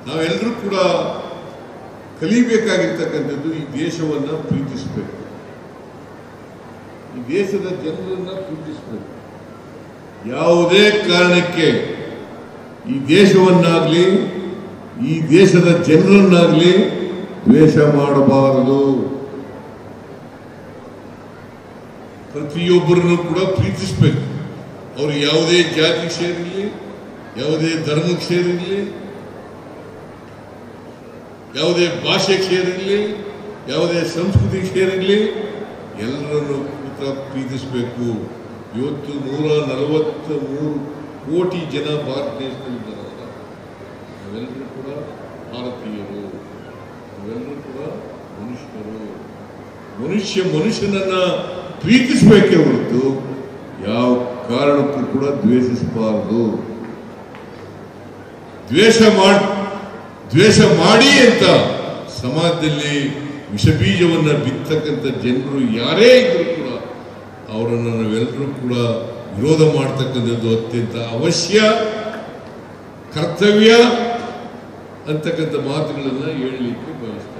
ನಾವೆಲ್ಲರೂ ಕೂಡ ಕಲಿಬೇಕಾಗಿರ್ತಕ್ಕಂಥದ್ದು ಈ ದೇಶವನ್ನ ಪ್ರೀತಿಸಬೇಕು ಈ ದೇಶದ ಜನರನ್ನ ಪ್ರೀತಿಸಬೇಕು ಯಾವುದೇ ಕಾರಣಕ್ಕೆ ಈ ದೇಶವನ್ನಾಗ್ಲಿ ಈ ದೇಶದ ಜನರನ್ನಾಗ್ಲಿ ದ್ವೇಷ ಮಾಡಬಾರದು ಪ್ರತಿಯೊಬ್ಬರನ್ನು ಕೂಡ ಪ್ರೀತಿಸಬೇಕು ಅವರು ಯಾವುದೇ ಜಾತಿ ಸೇರಿರಲಿ ಯಾವುದೇ ಧರ್ಮಕ್ಕೆ ಸೇರಿರಲಿ ಯಾವುದೇ ಭಾಷೆಗೆ ಸೇರಿರಲಿ ಯಾವುದೇ ಸಂಸ್ಕೃತಿಗೆ ಸೇರಿರಲಿ ಎಲ್ಲರನ್ನು ಕೂಡ ಪ್ರೀತಿಸಬೇಕು ಇವತ್ತು ನೂರ ನಲವತ್ತ ಮೂರು ಕೋಟಿ ಜನ ಭಾರತ ದೇಶದಲ್ಲಿ ಇದ್ದಾರಲ್ಲ ನಾವೆಲ್ಲರೂ ಕೂಡ ಭಾರತೀಯರು ನಾವೆಲ್ಲರೂ ಕೂಡ ಮನುಷ್ಯರು ಮನುಷ್ಯ ಮನುಷ್ಯನನ್ನ ಪ್ರೀತಿಸಬೇಕೇ ಹೊರತು ಯಾವ ಕಾರಣಕ್ಕೂ ಕೂಡ ದ್ವೇಷಿಸಬಾರದು ದ್ವೇಷ ಮಾಡಿ ದ್ವೇಷ ಮಾಡಿ ಅಂತ ಸಮಾಜದಲ್ಲಿ ವಿಷಬೀಜವನ್ನ ಬಿತ್ತಕ್ಕಂಥ ಜನರು ಯಾರೇ ಇದ್ರೂ ಕೂಡ ಅವರನ್ನು ನಾವೆಲ್ಲರೂ ಕೂಡ ವಿರೋಧ ಮಾಡ್ತಕ್ಕಂಥದ್ದು ಅತ್ಯಂತ ಅವಶ್ಯ ಕರ್ತವ್ಯ ಅಂತಕ್ಕಂಥ ಮಾತುಗಳನ್ನು ಹೇಳಲಿಕ್ಕೆ ಬಯಸ್ತೇನೆ